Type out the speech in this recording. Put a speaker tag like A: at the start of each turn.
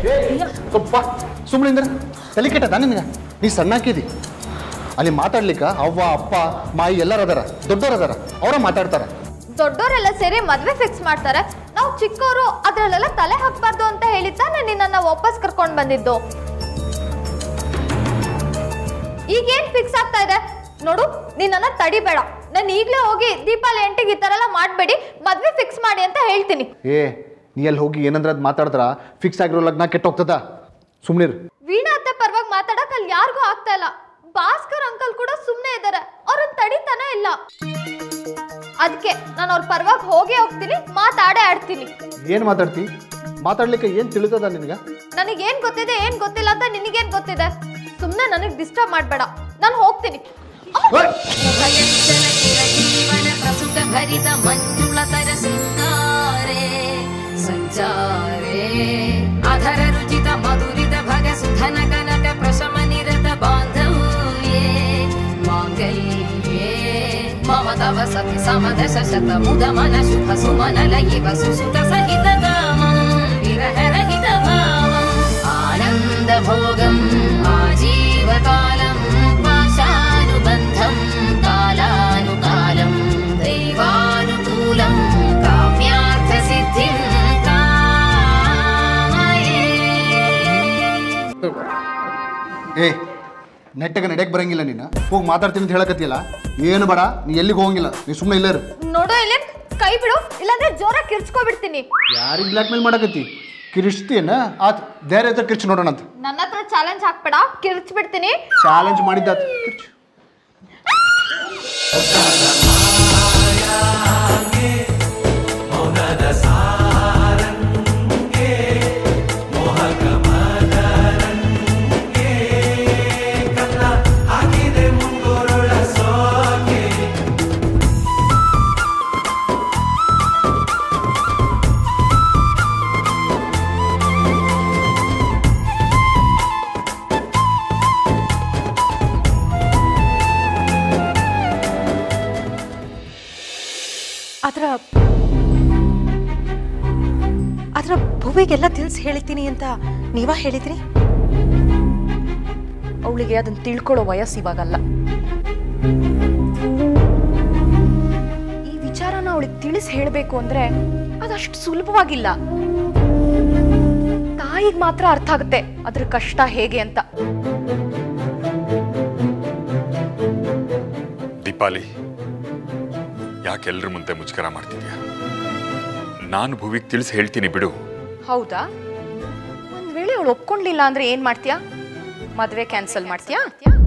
A: ಸ್ವಲ್ಪ ಸುಮ್ಮನೆ ತಲೆ ಕೆಟ್ಟದ ನಿನಗೆ ನೀ ಸಣ್ಣಾಕಿದಿ ಅಲ್ಲಿ ಮಾತಾಡ್ಲಿಕ್ಕ ಅವ್ವ ಅಪ್ಪ ಮಾಯಿ ಎಲ್ಲರೂ ಅದಾರ ದೊಡ್ಡವ್ರು ಅದಾರ ಅವರ ಮಾತಾಡ್ತಾರ
B: ದೊಡ್ಡವರೆಲ್ಲ ಸೇರಿ ಮದ್ವೆ ಫಿಕ್ಸ್ ಮಾಡ್ತಾರೆ ನಾವು ಚಿಕ್ಕವರು ಅದ್ರಲ್ಲೆಲ್ಲ ತಲೆ ಹಾಕ್ಬಾರ್ದು ಅಂತ ಹೇಳಿದ್ದ ನಾನು ನಿನ್ನನ್ನ ವಾಪಸ್ ಕರ್ಕೊಂಡು ಬಂದಿದ್ದು ಈಗೇನ್ ಫಿಕ್ಸ್ ಆಗ್ತಾ ಇದೆ ನೋಡು ನಿನ್ನನ್ನ ತಡಿಬೇಡ ನಾನು ಈಗಲೇ ಹೋಗಿ ದೀಪಾವಳಿ ಎಂಟಿಗೆ ಈ ಥರ ಎಲ್ಲ ಮಾಡಬೇಡಿ ಮದ್ವೆ ಫಿಕ್ಸ್ ಮಾಡಿ ಅಂತ ಹೇಳ್ತೀನಿ
A: ಏ ನೀ ಅಲ್ಲಿ ಹೋಗಿ ಏನಂದ್ರೆ ಅದು ಮಾತಾಡಿದ್ರ ಫಿಕ್ಸ್ ಆಗಿರೋ ಲಗ್ನ ಕೆಟ್ಟೋಗ್ತದ ಸುಮ್ಮನಿರು
B: ವೀಣಾ ಅತ್ತೆ ಪರವಾಗಿ ಮಾತಾಡಕ್ ಅಲ್ಲಿ ಯಾರಿಗೂ ಆಗ್ತಾ ಇಲ್ಲ ಭಾಸ್ಕರ್ ಅಂಕಲ್ ಕೂಡ ಸುಮ್ಮನೆ ಇದ್ದಾರೆ ಅವ್ರನ್ನ ತಡಿತಾನೆ ಇಲ್ಲ ಅದಕ್ಕೆ ನಾನು ಅವ್ರ ಪರವಾಗಿ ಹೋಗೇ ಹೋಗ್ತೀನಿ ಮಾತಾಡೇ ಆಡ್ತೀನಿ
A: ಏನು ಮಾತಾಡ್ತಿ ಮಾತಾಡ್ಲಿಕ್ಕೆ ಏನು ತಿಳಿತದ ನಿನಗೆ
B: ನನಗೇನ್ ಗೊತ್ತಿದೆ ಏನ್ ಗೊತ್ತಿಲ್ಲ ಅಂತ ನಿನಗೇನ್ ಗೊತ್ತಿದೆ ಸುಮ್ಮನೆ ನನಗೆ ಡಿಸ್ಟರ್ಬ್ ಮಾಡಬೇಡ ನಾನು ಹೋಗ್ತೀನಿ
C: ಭಯಂಚನ ಚಿರಜೀವನ ಪ್ರಸುತ ಭರಿತ ಮಂಜುಳತರ ಸಿಂಗಾರೆ ಸಂಚಾರೇ ಅಧರ ರುಚಿತ ಮಧುರಿತ ಭಗ ಸುಧನ ಕನಕ ಪ್ರಶಮ ನಿರತ ಬಾಂಧವ್ಯೇ ಮಾಂಗಲ್ಯೇ ಮಮ ತವ ಸತಿ ಸಮದಶ ಶತ ಮುದ ಮನ ಶುಭ ಸುಮನ ಲಯಿವ ಸುಸುತ ಸಹಿತ ಕಾಮಂ ವಿರಹರಹಿತ ಭಾವಂ ಆನಂದ ಭೋಗಂ ಆಜೀವಕಾಲಂ ಪಾಶಾನುಬಂಧಂ ಕಾಲಾನುಕಾಲಂ ದೈವಾನುಕೂಲಂ ಕಾಮ್ಯಾರ್ಥ ಸಿದ್ಧಿಂ ಕಾಮಯೇ
A: ಏ ನೆಟ್ಟಗೆ ನಡೆಯಕ್ಕೆ ಬರಂಗಿಲ್ಲ ನೀನು ಹೋಗಿ ಮಾತಾಡ್ತೀನಿ ಅಂತ ಹೇಳಕತ್ತಿಯಲ್ಲ ಏನು ಬೇಡ ನೀ ಎಲ್ಲಿಗೆ ಹೋಗಂಗಿಲ್ಲ ನೀ ಸುಮ್ಮನೆ ಇಲ್ಲೇ ಇರು
B: ನೋಡು ಇಲ್ಲಿ ಕೈ ಬಿಡು ಇಲ್ಲಾಂದ್ರೆ ಜೋರಾಗಿ ಕಿರ್ಚ್ಕೊಬಿಡ್ತೀನಿ
A: ಯಾರಿಗೆ ಬ್ಲ್ಯಾಕ್ ಮೇಲ್ ಮಾಡಕತ್ತಿ ಕಿರಿಸ್ತೀಯನ ಆತ್ ಬೇರೆ ಹತ್ರ ಕಿರ್ಚ್ ನೋಡೋಣ ಅಂತ
B: ನನ್ನ ಹತ್ರ ಚಾಲೆಂಜ್ ಹಾಕ್ಬೇಡ ಕಿರ್ಚ್ಬಿಡ್ತೀನಿ
A: ಚಾಲೆಂಜ್ ಮಾಡಿದ್ದಾತ ಕಿರ್ಚ್
D: ಅದರ ಅದರ ಭುವಿಗೆಲ್ಲ ತಿಳಿಸಿ ಹೇಳ್ತೀನಿ ಅಂತ ನೀವ ಹೇಳಿದ್ರಿ ಅವಳಿಗೆ ಅದನ್ನ ತಿಳ್ಕೊಳ್ಳೋ ವಯಸ್ಸು ಇವಾಗಲ್ಲ ಈ ವಿಚಾರನ ಅವಳಿಗೆ ತಿಳಿಸಿ ಹೇಳಬೇಕು ಅಂದ್ರೆ ಅದಷ್ಟು ಸುಲಭವಾಗಿಲ್ಲ ತಾಯಿಗೆ ಮಾತ್ರ ಅರ್ಥ ಆಗುತ್ತೆ ಅದ್ರ ಕಷ್ಟ ಹೇಗೆ ಅಂತ
E: ದೀಪಾಲಿ ಯಾಕೆ ಎಲ್ರ ಮುಂದೆ ಮುಚ್ಕರ ಮಾಡ್ತಿದ್ಯಾ ನಾನು ಭುವಿಗೆ ತಿಳಿಸಿ ಹೇಳ್ತೀನಿ ಬಿಡು
D: ಹೌದಾ ಒಂದ್ ವೇಳೆ ಅವಳು ಒಪ್ಕೊಂಡ್ಲಿಲ್ಲ ಅಂದ್ರೆ ಏನ್ ಮಾಡ್ತೀಯಾ ಮದ್ವೆ ಕ್ಯಾನ್ಸಲ್ ಮಾಡ್ತೀಯಾ